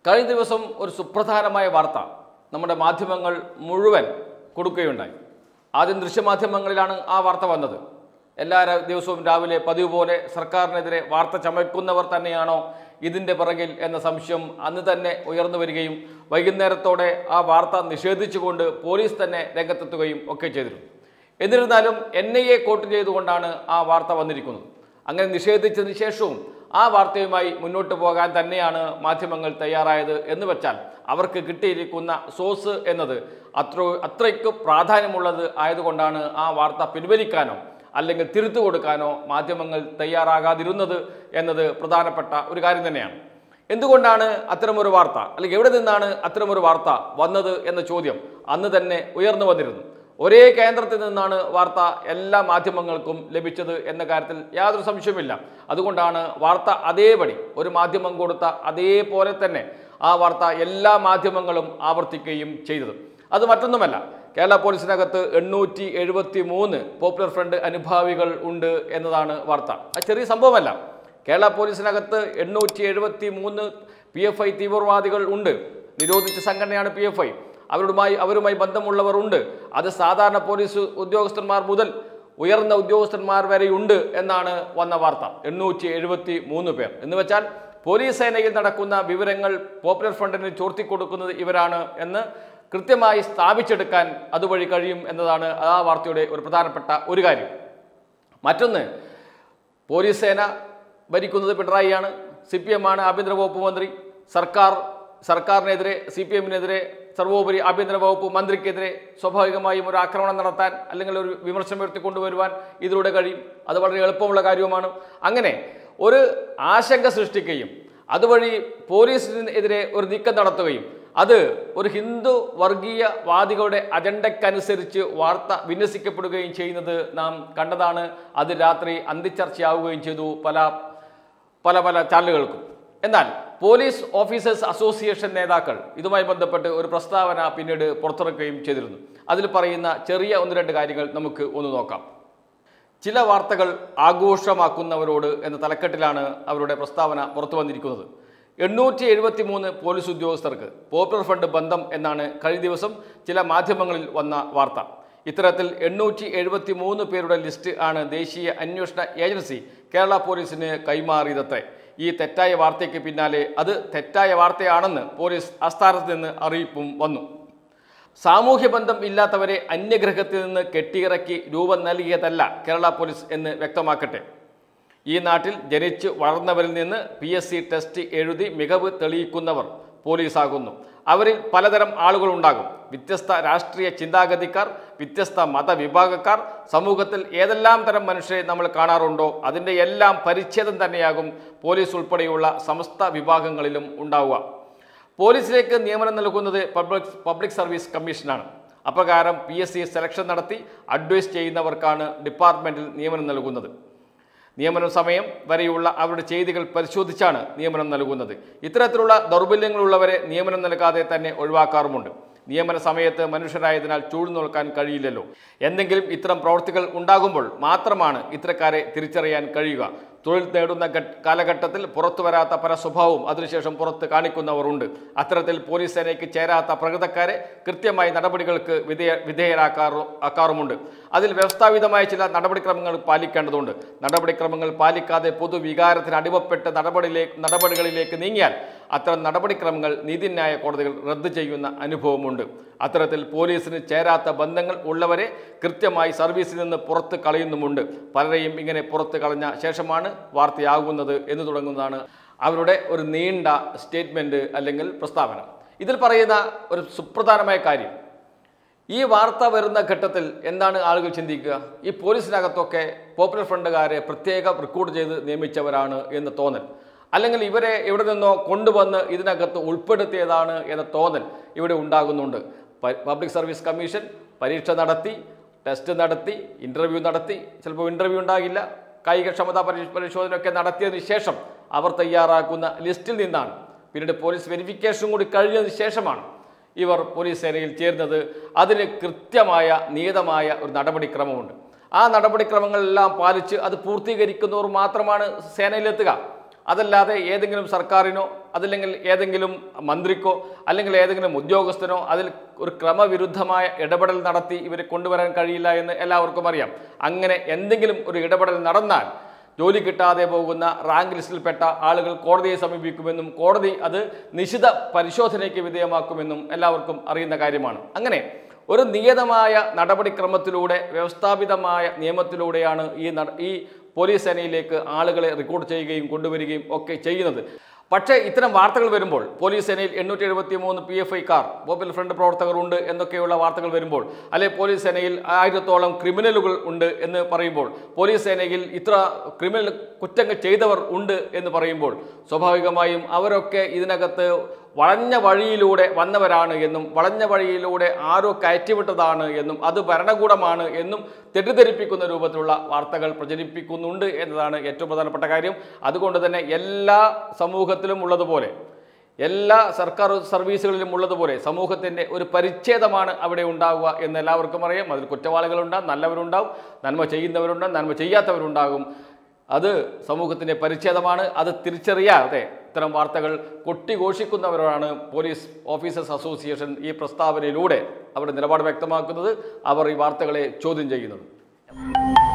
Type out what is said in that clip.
കഴിഞ്ഞ ദിവസം ഒരു സുപ്രധാനമായ വാർത്ത നമ്മുടെ മാധ്യമങ്ങൾ മുഴുവൻ കൊടുക്കുകയുണ്ടായി ആദ്യം ദൃശ്യമാധ്യമങ്ങളിലാണ് ആ വാർത്ത വന്നത് എല്ലാ ര- ദിവസവും രാവിലെ പതിവ് പോലെ സർക്കാരിനെതിരെ വാർത്ത ചമയ്ക്കുന്നവർ തന്നെയാണോ ഇതിൻ്റെ പിറകിൽ എന്ന സംശയം അന്ന് തന്നെ ഉയർന്നു വരികയും വൈകുന്നേരത്തോടെ ആ വാർത്ത നിഷേധിച്ചുകൊണ്ട് പോലീസ് തന്നെ രംഗത്തെത്തുകയും ഒക്കെ ചെയ്തിരുന്നു എന്നിരുന്നാലും എൻ ഐ എ കോട്ട് ചെയ്തുകൊണ്ടാണ് ആ വാർത്ത വന്നിരിക്കുന്നത് അങ്ങനെ നിഷേധിച്ചതിന് ശേഷവും ആ വാർത്തയുമായി മുന്നോട്ട് പോകാൻ തന്നെയാണ് മാധ്യമങ്ങൾ തയ്യാറായത് എന്ന് വെച്ചാൽ അവർക്ക് കിട്ടിയിരിക്കുന്ന സോഴ്സ് എന്നത് അത്ര അത്രയ്ക്ക് പ്രാധാന്യമുള്ളത് ആയതുകൊണ്ടാണ് ആ വാർത്ത പിൻവലിക്കാനോ അല്ലെങ്കിൽ തിരുത്തു കൊടുക്കാനോ മാധ്യമങ്ങൾ തയ്യാറാകാതിരുന്നത് എന്നത് പ്രധാനപ്പെട്ട ഒരു കാര്യം തന്നെയാണ് എന്തുകൊണ്ടാണ് അത്തരമൊരു വാർത്ത അല്ലെങ്കിൽ എവിടെ നിന്നാണ് അത്തരമൊരു വാർത്ത വന്നത് എന്ന ചോദ്യം അന്ന് തന്നെ ഉയർന്നു വന്നിരുന്നു ഒരേ കേന്ദ്രത്തിൽ നിന്നാണ് വാർത്ത എല്ലാ മാധ്യമങ്ങൾക്കും ലഭിച്ചത് എന്ന കാര്യത്തിൽ യാതൊരു സംശയവുമില്ല അതുകൊണ്ടാണ് വാർത്ത അതേപടി ഒരു മാധ്യമം കൊടുത്ത അതേപോലെ തന്നെ ആ വാർത്ത എല്ലാ മാധ്യമങ്ങളും ആവർത്തിക്കുകയും ചെയ്തത് അത് മറ്റൊന്നുമല്ല കേരള പോലീസിനകത്ത് എണ്ണൂറ്റി എഴുപത്തി മൂന്ന് പോപ്പുലർ ഫ്രണ്ട് അനുഭാവികൾ ഉണ്ട് എന്നതാണ് വാർത്ത അത് ചെറിയ സംഭവമല്ല കേരള പോലീസിനകത്ത് എണ്ണൂറ്റി എഴുപത്തി മൂന്ന് പി എഫ് ഐ തീവ്രവാദികൾ ഉണ്ട് നിരോധിച്ച സംഘടനയാണ് പി എഫ് ഐ അവരുമായി അവരുമായി ബന്ധമുള്ളവർ ഉണ്ട് അത് സാധാരണ പോലീസ് ഉദ്യോഗസ്ഥന്മാർ മുതൽ ഉയർന്ന ഉദ്യോഗസ്ഥന്മാർ വരെയുണ്ട് എന്നാണ് വന്ന വാർത്ത എണ്ണൂറ്റി എഴുപത്തി മൂന്ന് പേർ എന്ന് വെച്ചാൽ പോലീസ് സേനയിൽ നടക്കുന്ന വിവരങ്ങൾ പോപ്പുലർ ഫ്രണ്ടിന് ചോർത്തിക്കൊടുക്കുന്നത് ഇവരാണ് എന്ന് കൃത്യമായി സ്ഥാപിച്ചെടുക്കാൻ അതുവഴി കഴിയും എന്നതാണ് ആ വാർത്തയുടെ ഒരു പ്രധാനപ്പെട്ട ഒരു കാര്യം മറ്റൊന്ന് പോലീസ് സേന ഭരിക്കുന്നത് പിണറായിയാണ് സി പി എം ആണ് ആഭ്യന്തര വകുപ്പ് മന്ത്രി സർക്കാർ സർക്കാരിനെതിരെ സി പി എമ്മിനെതിരെ സർവോപരി ആഭ്യന്തര വകുപ്പ് മന്ത്രിക്കെതിരെ സ്വാഭാവികമായും ഒരു ആക്രമണം നടത്താൻ അല്ലെങ്കിൽ ഒരു വിമർശനം ഉയർത്തിക്കൊണ്ടുവരുവാൻ ഇതിലൂടെ കഴിയും അത് വളരെ എളുപ്പമുള്ള കാര്യവുമാണ് അങ്ങനെ ഒരു ആശങ്ക സൃഷ്ടിക്കുകയും അതുവഴി പോലീസിനെതിരെ ഒരു നീക്കം നടത്തുകയും അത് ഒരു ഹിന്ദു വർഗീയവാദികളുടെ അജണ്ടയ്ക്കനുസരിച്ച് വാർത്ത വിന്യസിക്കപ്പെടുകയും ചെയ്യുന്നത് നാം കണ്ടതാണ് അത് രാത്രി അന്തിച്ചർച്ചയാവുകയും ചെയ്തു പല പല പല ചാനലുകൾക്കും എന്നാൽ പോലീസ് ഓഫീസേഴ്സ് അസോസിയേഷൻ നേതാക്കൾ ഇതുമായി ബന്ധപ്പെട്ട് ഒരു പ്രസ്താവന പിന്നീട് പുറത്തിറക്കുകയും ചെയ്തിരുന്നു അതിൽ പറയുന്ന ചെറിയ ഒന്ന് രണ്ട് കാര്യങ്ങൾ നമുക്ക് ഒന്ന് നോക്കാം ചില വാർത്തകൾ ആഘോഷമാക്കുന്നവരോട് എന്ന തലക്കെട്ടിലാണ് അവരുടെ പ്രസ്താവന പുറത്തു വന്നിരിക്കുന്നത് എണ്ണൂറ്റി എഴുപത്തി മൂന്ന് പോലീസ് ഉദ്യോഗസ്ഥർക്ക് പോപ്പുലർ ഫണ്ട് ബന്ധം എന്നാണ് കഴിഞ്ഞ ദിവസം ചില മാധ്യമങ്ങളിൽ വന്ന വാർത്ത ഇത്തരത്തിൽ എണ്ണൂറ്റി എഴുപത്തി മൂന്ന് പേരുടെ ലിസ്റ്റ് ആണ് ദേശീയ അന്വേഷണ ഏജൻസി കേരള പോലീസിന് കൈമാറിയതത്രേ ഈ തെറ്റായ വാർത്തയ്ക്ക് പിന്നാലെ അത് തെറ്റായ വാർത്തയാണെന്ന് പോലീസ് ആസ്ഥാനത്ത് നിന്ന് അറിയിപ്പും വന്നു സാമൂഹ്യ ബന്ധം ഇല്ലാത്തവരെ അന്യഗ്രഹത്തിൽ നിന്ന് കെട്ടിയിറക്കി രൂപം നൽകിയതല്ല കേരള പോലീസ് എന്ന് വ്യക്തമാക്കട്ടെ ഈ നാട്ടിൽ ജനിച്ച് വളർന്നവരിൽ നിന്ന് പി എസ് സി ടെസ്റ്റ് എഴുതി മികവ് തെളിയിക്കുന്നവർ പോലീസാകുന്നു അവരിൽ പലതരം ആളുകളുണ്ടാകും വ്യത്യസ്ത രാഷ്ട്രീയ ചിന്താഗതിക്കാർ വ്യത്യസ്ത മതവിഭാഗക്കാർ സമൂഹത്തിൽ ഏതെല്ലാം തരം മനുഷ്യരെ നമ്മൾ കാണാറുണ്ടോ അതിൻ്റെ എല്ലാം പരിച്ഛേദം തന്നെയാകും പോലീസ് ഉൾപ്പെടെയുള്ള സമസ്ത വിഭാഗങ്ങളിലും ഉണ്ടാവുക പോലീസിലേക്ക് നിയമനം നൽകുന്നത് പബ്ലിക് പബ്ലിക് സർവീസ് കമ്മീഷനാണ് അപ്രകാരം പി എസ് സി സെലക്ഷൻ നടത്തി അഡ്വൈസ് ചെയ്യുന്നവർക്കാണ് ഡിപ്പാർട്ട്മെൻറ്റിൽ നിയമനം നൽകുന്നത് നിയമന സമയം വരെയുള്ള അവരുടെ ചെയ്തികൾ പരിശോധിച്ചാണ് നിയമനം നൽകുന്നത് ഇത്തരത്തിലുള്ള ദൗർബല്യങ്ങളുള്ളവരെ നിയമനം നൽകാതെ തന്നെ ഒഴിവാക്കാറുമുണ്ട് നിയമന സമയത്ത് മനുഷ്യരായതിനാൽ ചൂഴ്ന്നോൽക്കാൻ കഴിയില്ലല്ലോ എന്തെങ്കിലും ഇത്തരം പ്രവൃത്തികൾ ഉണ്ടാകുമ്പോൾ മാത്രമാണ് ഇത്തരക്കാരെ തിരിച്ചറിയാൻ കഴിയുക തൊഴിൽ നേടുന്ന ഘട്ട- കാലഘട്ടത്തിൽ പുറത്തു വരാത്ത പല സ്വഭാവവും അതിനുശേഷം പുറത്ത് കാണിക്കുന്നവരുണ്ട് അത്തരത്തിൽ പോലീസ് സേനയ്ക്ക് ചേരാത്ത പ്രകൃതക്കാരെ കൃത്യമായി നടപടികൾക്ക് വിധേയ വിധേയരാക്കാറു ആക്കാറുമുണ്ട് അതിൽ വ്യവസ്ഥാപിതമായ ചില നടപടിക്രമങ്ങൾ പാലിക്കേണ്ടതുണ്ട് നടപടിക്രമങ്ങൾ പാലിക്കാതെ പൊതുവികാരത്തിന് അടിമപ്പെട്ട് നടപടിയിലേക്ക് നടപടികളിലേക്ക് നീങ്ങിയാൽ അത്തരം നടപടിക്രമങ്ങൾ നീതിന്യായ കോടതികൾ റദ്ദ് ചെയ്യുന്ന അനുഭവമുണ്ട് അത്തരത്തിൽ പോലീസിന് ചേരാത്ത ബന്ധങ്ങൾ ഉള്ളവരെ കൃത്യമായി സർവീസിൽ നിന്ന് പുറത്ത് കളയുന്നുമുണ്ട് പലരെയും ഇങ്ങനെ പുറത്ത് കളഞ്ഞ ശേഷമാണ് വാർത്തയാകുന്നത് എന്ന് തുടങ്ങുന്നതാണ് അവരുടെ ഒരു നീണ്ട സ്റ്റേറ്റ്മെൻറ്റ് അല്ലെങ്കിൽ പ്രസ്താവന ഇതിൽ പറയുന്ന ഒരു സുപ്രധാനമായ കാര്യം ഈ വാർത്ത വരുന്ന ഘട്ടത്തിൽ എന്താണ് ആളുകൾ ചിന്തിക്കുക ഈ പോലീസിനകത്തൊക്കെ പോപ്പുലർ ഫ്രണ്ടുകാരെ പ്രത്യേകം റിക്രൂട്ട് ചെയ്ത് നിയമിച്ചവരാണ് എന്ന് തോന്നൽ അല്ലെങ്കിൽ ഇവരെ എവിടെ നിന്നോ കൊണ്ടുവന്ന് ഇതിനകത്ത് ഉൾപ്പെടുത്തിയതാണ് എന്ന തോന്നൽ ഇവിടെ ഉണ്ടാകുന്നുണ്ട് പ- പബ്ലിക് സർവീസ് കമ്മീഷൻ പരീക്ഷ നടത്തി ടെസ്റ്റ് നടത്തി ഇൻ്റർവ്യൂ നടത്തി ചിലപ്പോൾ ഇൻ്റർവ്യൂ ഉണ്ടാകില്ല കായികക്ഷമതാ പരി- പരിശോധനയൊക്കെ നടത്തിയതിന് ശേഷം അവർ തയ്യാറാക്കുന്ന ലിസ്റ്റിൽ നിന്നാണ് പിന്നീട് പോലീസ് വെരിഫിക്കേഷൻ കൂടി കഴിഞ്ഞതിന് ശേഷമാണ് ഇവർ പോലീസ് സേനയിൽ ചേരുന്നത് അതിന് കൃത്യമായ നിയതമായ ഒരു നടപടിക്രമമുണ്ട് ആ നടപടിക്രമങ്ങളെല്ലാം പാലിച്ച് അത് പൂർത്തീകരിക്കുന്നവർ മാത്രമാണ് സേനയിലെത്തുക അതല്ലാതെ ഏതെങ്കിലും സർക്കാരിനോ അതല്ലെങ്കിൽ ഏതെങ്കിലും മന്ത്രിക്കോ അല്ലെങ്കിൽ ഏതെങ്കിലും ഉദ്യോഗസ്ഥനോ അതിൽ ഒരു ക്രമവിരുദ്ധമായ ഇടപെടൽ നടത്തി ഇവരെ കൊണ്ടുവരാൻ കഴിയില്ല എന്ന് എല്ലാവർക്കും അറിയാം അങ്ങനെ എന്തെങ്കിലും ഒരു ഇടപെടൽ നടന്നാൽ ജോലി കിട്ടാതെ പോകുന്ന റാങ്ക് ലിസ്റ്റിൽപ്പെട്ട ആളുകൾ കോടതിയെ സമീപിക്കുമെന്നും കോടതി അത് നിശിത പരിശോധനയ്ക്ക് വിധേയമാക്കുമെന്നും എല്ലാവർക്കും അറിയുന്ന കാര്യമാണ് അങ്ങനെ ഒരു നിയതമായ നടപടിക്രമത്തിലൂടെ വ്യവസ്ഥാപിതമായ നിയമത്തിലൂടെയാണ് ഈ നട ഈ പോലീസ് സേനയിലേക്ക് ആളുകളെ റിക്രൂട്ട് ചെയ്യുകയും കൊണ്ടുവരികയും ഒക്കെ ചെയ്യുന്നത് പക്ഷേ ഇത്തരം വാർത്തകൾ വരുമ്പോൾ പോലീസ് സേനയിൽ എണ്ണൂറ്റി എഴുപത്തി മൂന്ന് പി എഫ് ഐക്കാർ പോപ്പുലർ ഫ്രണ്ട് പ്രവർത്തകർ ഉണ്ട് എന്നൊക്കെയുള്ള വാർത്തകൾ വരുമ്പോൾ അല്ലെ പോലീസ് സേനയിൽ ആയിരത്തോളം ക്രിമിനലുകൾ ഉണ്ട് എന്ന് പറയുമ്പോൾ പോലീസ് സേനയിൽ ഇത്ര ക്രിമിനൽ കുറ്റങ്ങൾ ചെയ്തവർ ഉണ്ട് എന്ന് പറയുമ്പോൾ സ്വാഭാവികമായും അവരൊക്കെ ഇതിനകത്ത് വളഞ്ഞ വഴിയിലൂടെ വന്നവരാണ് എന്നും വളഞ്ഞ വഴിയിലൂടെ ആരോ കയറ്റിവിട്ടതാണ് എന്നും അത് ഭരണകൂടമാണ് എന്നും തെറ്റിദ്ധരിപ്പിക്കുന്ന രൂപത്തിലുള്ള വാർത്തകൾ പ്രചരിപ്പിക്കുന്നുണ്ട് എന്നതാണ് ഏറ്റവും പ്രധാനപ്പെട്ട കാര്യം അതുകൊണ്ട് തന്നെ എല്ലാ സമൂഹത്തിലും ഉള്ളതുപോലെ എല്ലാ സർക്കാർ സർവീസുകളിലും ഉള്ളതുപോലെ സമൂഹത്തിൻ്റെ ഒരു പരിച്ഛേദമാണ് അവിടെ ഉണ്ടാവുക എന്ന് എല്ലാവർക്കും അറിയാം അതിൽ കുറ്റവാളികളുണ്ടാകും നല്ലവരുണ്ടാവും നന്മ ചെയ്യുന്നവരുണ്ടാകും നന്മ ചെയ്യാത്തവരുണ്ടാകും അത് സമൂഹത്തിൻ്റെ പരിച്ഛേദമാണ് അത് തിരിച്ചറിയാതെ ഇത്തരം വാർത്തകൾ കൊട്ടിഘോഷിക്കുന്നവരാണ് പോലീസ് ഓഫീസേഴ്സ് അസോസിയേഷൻ ഈ പ്രസ്താവനയിലൂടെ അവരുടെ നിലപാട് വ്യക്തമാക്കുന്നത് അവർ ഈ വാർത്തകളെ ചോദ്യം ചെയ്യുന്നത്